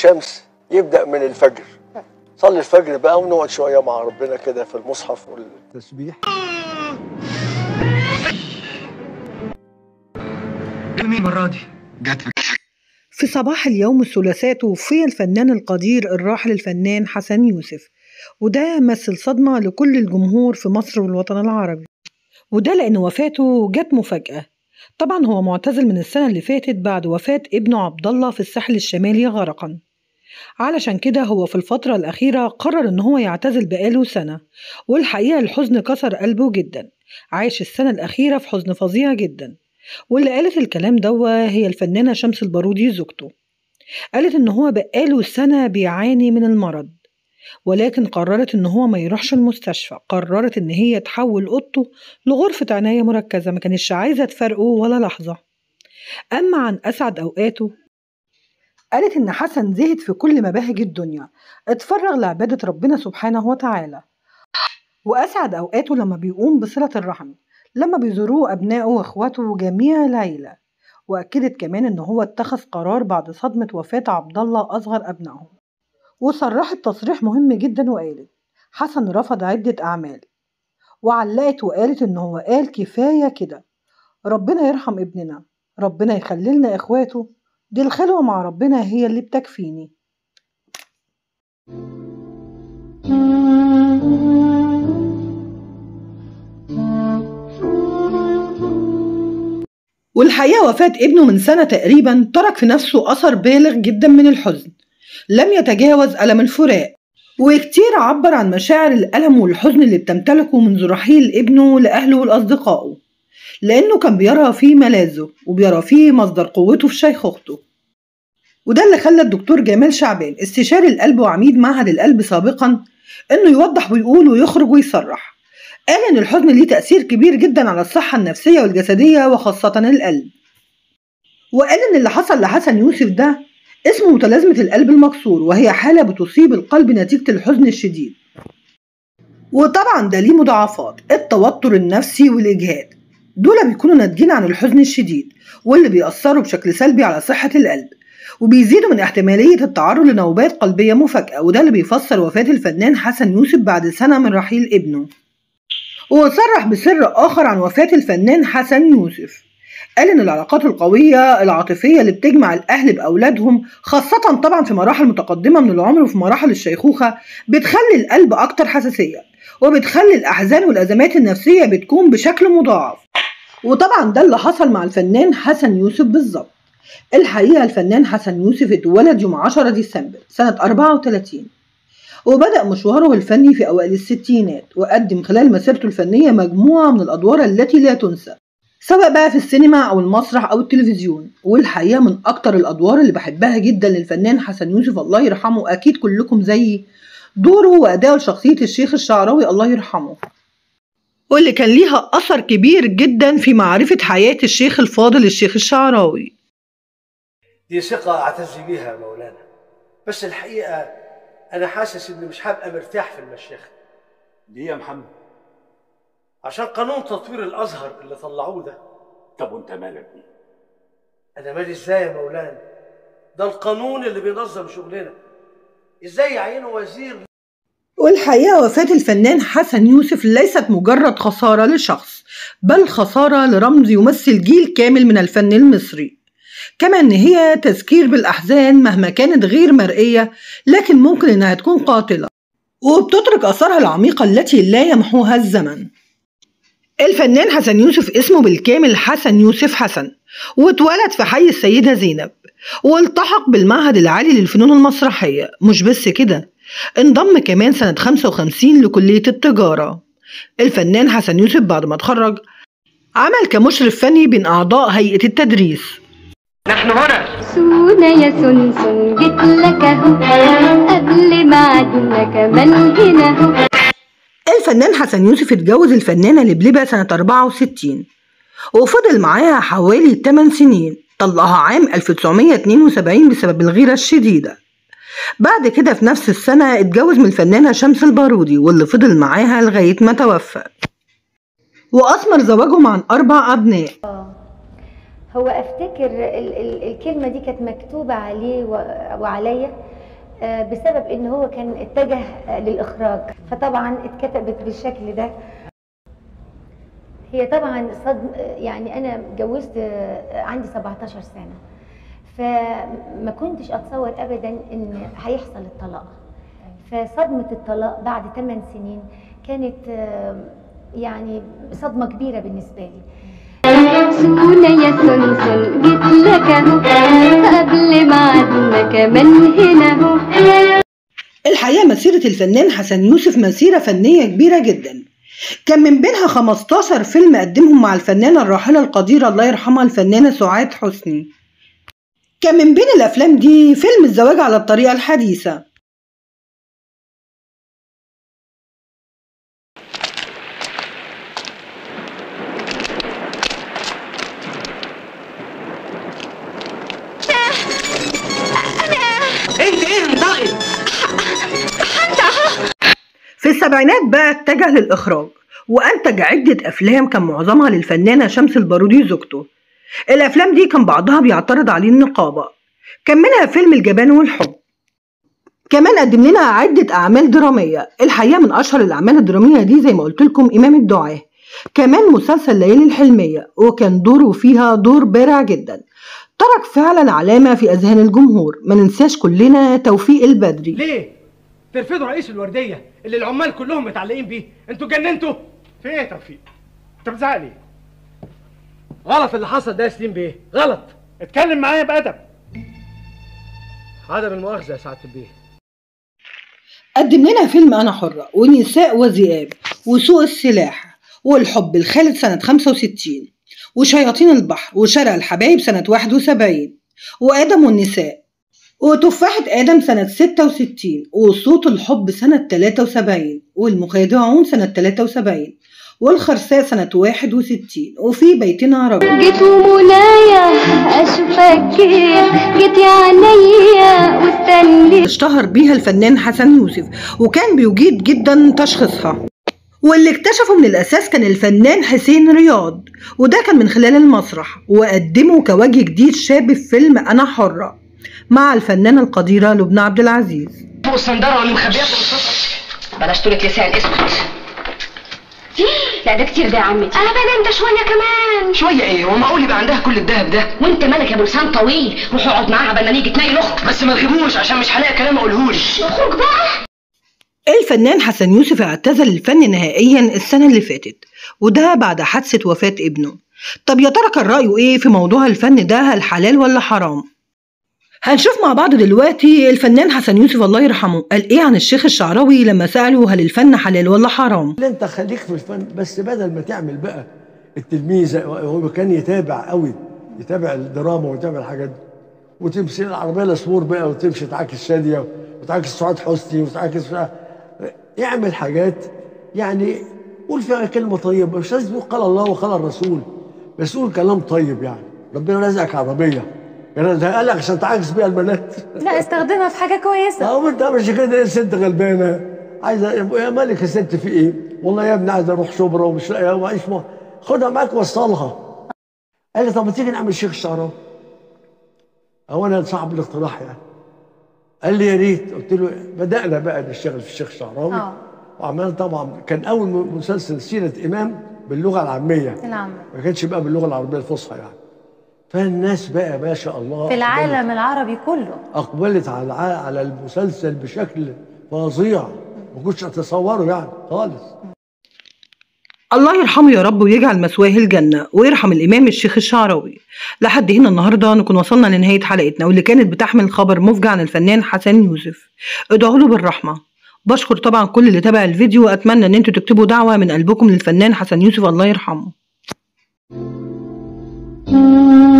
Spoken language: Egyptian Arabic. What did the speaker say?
الشمس يبدأ من الفجر صلي الفجر بقى ونقعد شوية مع ربنا كده في المصحف والتسبيح مين المرة دي؟ جت في في صباح اليوم الثلاثاء توفي الفنان القدير الراحل الفنان حسن يوسف وده مثل صدمة لكل الجمهور في مصر والوطن العربي وده لأن وفاته جت مفاجأة طبعا هو معتزل من السنة اللي فاتت بعد وفاة ابنه عبد الله في الساحل الشمالي غرقا علشان كده هو في الفترة الأخيرة قرر إن هو يعتزل بقاله سنة والحقيقة الحزن كسر قلبه جدا عاش السنة الأخيرة في حزن فظيع جدا واللي قالت الكلام دوا هي الفنانة شمس البارودي زوجته قالت إن هو بقاله سنة بيعاني من المرض ولكن قررت إن هو ما يروحش المستشفى قررت إن هي تحول أوضته لغرفة عناية مركزة ما كانتش عايزة تفارقه ولا لحظة أما عن أسعد أوقاته قالت إن حسن زهد في كل مباهج الدنيا اتفرغ لعبادة ربنا سبحانه وتعالى وأسعد أوقاته لما بيقوم بصلة الرحم لما بيزوروه أبنائه وإخواته وجميع العيلة وأكدت كمان إن هو اتخذ قرار بعد صدمة وفاة عبد الله أصغر أبنائهم وصرحت تصريح مهم جدا وقالت حسن رفض عدة أعمال وعلقت وقالت إن هو قال كفاية كده ربنا يرحم ابننا ربنا يخللنا إخواته دي الخلوة مع ربنا هي اللي بتكفيني والحقيقة وفاة ابنه من سنة تقريبا ترك في نفسه أثر بالغ جدا من الحزن لم يتجاوز ألم الفراق وكتير عبر عن مشاعر الألم والحزن اللي بتمتلكه منذ رحيل ابنه لأهله ولأصدقائه لأنه كان بيرى فيه ملاذه وبيرى فيه مصدر قوته في شيخوخته وده اللي خلى الدكتور جمال شعبان استشاري القلب وعميد معهد القلب سابقا انه يوضح ويقول ويخرج ويصرح قال ان الحزن ليه تأثير كبير جدا على الصحة النفسية والجسدية وخاصة القلب وقال ان اللي حصل لحسن يوسف ده اسمه متلازمة القلب المكسور وهي حالة بتصيب القلب نتيجة الحزن الشديد وطبعا ده ليه مضاعفات التوتر النفسي والإجهاد دول بيكونوا ناتجين عن الحزن الشديد واللي بيأثروا بشكل سلبي على صحة القلب وبيزيدوا من احتمالية التعرض لنوبات قلبية مفاجئة وده اللي بيفسر وفاة الفنان حسن يوسف بعد سنة من رحيل ابنه وصرح بسر آخر عن وفاة الفنان حسن يوسف قال إن العلاقات القوية العاطفية اللي بتجمع الأهل بأولادهم خاصة طبعا في مراحل متقدمة من العمر وفي مراحل الشيخوخة بتخلي القلب أكتر حساسية وبتخلي الأحزان والأزمات النفسية بتكون بشكل مضاعف وطبعا ده اللي حصل مع الفنان حسن يوسف بالظبط الحقيقة الفنان حسن يوسف اتولد يوم 10 ديسمبر سنة 34 وبدأ مشواره الفني في أوائل الستينات وقدم خلال مسيرته الفنية مجموعة من الأدوار التي لا تنسى سواء بقى في السينما أو المسرح أو التلفزيون والحقيقة من أكتر الأدوار اللي بحبها جدا للفنان حسن يوسف الله يرحمه أكيد كلكم زيي دوره وأداؤه لشخصية الشيخ الشعراوي الله يرحمه واللي كان ليها أثر كبير جدا في معرفة حياة الشيخ الفاضل الشيخ الشعراوي دي ثقة أعتز بيها يا مولانا بس الحقيقة أنا حاسس إني مش هبقى مرتاح في المشيخة ليه يا محمد؟ عشان قانون تطوير الأزهر اللي طلعوه ده طب وانت مالك بيه؟ أنا مالي إزاي يا مولانا ده القانون اللي بينظم شغلنا إزاي يعينوا وزير والحقيقة وفاة الفنان حسن يوسف ليست مجرد خسارة لشخص بل خسارة لرمز يمثل جيل كامل من الفن المصري كما ان هي تذكير بالاحزان مهما كانت غير مرئيه لكن ممكن انها تكون قاتله وبتترك اثارها العميقه التي لا يمحوها الزمن الفنان حسن يوسف اسمه بالكامل حسن يوسف حسن واتولد في حي السيدة زينب والتحق بالمعهد العالي للفنون المسرحية مش بس كده انضم كمان سنة 55 لكلية التجارة الفنان حسن يوسف بعد ما اتخرج عمل كمشرف فني بين أعضاء هيئة التدريس نحن هنا سونا يا سنسن جيت لك اهو قبل ميعادنا كمان هنا اهو الفنان حسن يوسف اتجوز الفنانة لبلبة سنة 64 وفضل معاها حوالي 8 سنين طلقها عام 1972 بسبب الغيرة الشديدة بعد كده في نفس السنة اتجوز من الفنانة شمس البارودي واللي فضل معاها لغاية ما توفى وأثمر زواجهم عن أربع أبناء هو افتكر ال ال الكلمه دي كانت مكتوبه عليه و- وعليا آه، بسبب ان هو كان اتجه آه، للاخراج فطبعا اتكتبت بالشكل ده هي طبعا صدم يعني انا اتجوزت آه، عندي 17 سنه فما كنتش اتصور ابدا ان هيحصل الطلاق فصدمه الطلاق بعد 8 سنين كانت آه، يعني صدمه كبيره بالنسبه لي سكونة يا سنسن جيت لك اهو قبل ميعادنا كمان هنا اهو الحقيقة مسيرة الفنان حسن يوسف مسيرة فنية كبيرة جدا كان من بينها 15 فيلم قدمهم مع الفنانة الراحلة القديرة الله يرحمها الفنانة سعاد حسني كان من بين الأفلام دي فيلم الزواج على الطريقة الحديثة انت ايه انطقي في السبعينات بقى اتجه للإخراج وأنتج عدة أفلام كان معظمها للفنانة شمس البارودي زوجته الأفلام دي كان بعضها بيعترض عليه النقابة كان منها فيلم الجبان والحب كمان قدم لنا عدة أعمال درامية الحقيقة من أشهر الأعمال الدرامية دي زي ما قلت لكم إمام الدعاة كمان مسلسل ليالي الحلمية وكان دوره فيها دور بارع جدا ترك فعلا علامة في أذهان الجمهور ما ننساش كلنا توفيق البدري ليه؟ ترفضوا رئيس الورديه اللي العمال كلهم متعلقين بيه انتوا جننتوا في ايه يا توفيق انت بتزعق ليه غلط اللي حصل ده يا سليم بيه غلط اتكلم معايا بادب عدم المؤاخذه يا سعاده البيه قدم لنا فيلم أنا حرة ونساء وذئاب وسوق السلاح والحب الخالد سنة 65 وشياطين البحر وشارع الحبايب سنة 71 وآدم والنساء وتفاحة آدم سنة 66 وصوت الحب سنة 73 والمخادعون سنة 73 والخرساء سنة 61 وفي بيتنا رجل جيت ومنايا اشوفك كيف جيت يا عينيا واستنيت اشتهر بيها الفنان حسن يوسف وكان بيجيد جدا تشخيصها واللي اكتشفه من الأساس كان الفنان حسين رياض وده كان من خلال المسرح وقدمه كوجه جديد شاب في فيلم أنا حرة مع الفنانة القديرة لبنى عبد العزيز فوق الصندارة واللي مخبيها فوق السطح بلاش طولة لسان اسكت لا ده كتير ده يا عمتي ابدا ده شويه كمان شوية ايه هو معقول يبقى عندها كل الدهب ده وانت مالك يا ابو لسان طويل روح اقعد معاها قبل ما نيجي تنيل اختك بس ما تغيبوش عشان مش هلاقي كلام اقولهوش اخرج بقى الفنان حسن يوسف اعتزل الفن نهائيا السنة اللي فاتت وده بعد حادثة وفاة ابنه طب يا ترى كان رأيه ايه في موضوع الفن ده هل حلال ولا حرام هنشوف مع بعض دلوقتي الفنان حسن يوسف الله يرحمه قال ايه عن الشيخ الشعراوي لما سأله هل الفن حلال ولا حرام لا انت خليك في الفن بس بدل ما تعمل بقى التلميذ هو كان يتابع قوي يتابع الدراما ويتابع الحاجات دي وتمشي العربيه الاسبور بقى وتمشي تعاكس شاديه وتعاكس سعاد حسني وتعاكس يعمل حاجات يعني قول فيها كلمه طيبه مش لازم تقول قال الله وقال الرسول بس قول كلام طيب يعني ربنا رزقك عربيه يعني ده قال لك عشان تعاكس بيها البنات لا استخدمها في حاجه كويسه اه انت مش كده ايه ست غلبانه عايزه يا مالك يا ست في ايه؟ والله يا ابني عايز اروح شبرا ومش لاقي معيش ما خدها معاك وصلها قال لي طب ما تيجي نعمل شيخ الشعراوي هو انا صاحب الاقتراح يعني قال لي يا ريت قلت له بدانا بقى نشتغل في الشيخ الشعراوي اه وعملنا طبعا كان اول مسلسل سيره امام باللغه العاميه نعم ما كانش بقى باللغه العربيه الفصحى يعني فالناس بقى ما شاء الله في العالم العربي كله اقبلت على الع- على المسلسل بشكل فظيع ما كنتش اتصوره يعني خالص الله يرحمه يا رب ويجعل مثواه الجنة ويرحم الإمام الشيخ الشعراوي لحد هنا النهاردة نكون وصلنا لنهاية حلقتنا واللي كانت بتحمل خبر مفجع عن الفنان حسن يوسف ادعوا له بالرحمة بشكر طبعا كل اللي تابع الفيديو وأتمنى إن انتوا تكتبوا دعوة من قلبكم للفنان حسن يوسف الله يرحمه Mm-hmm.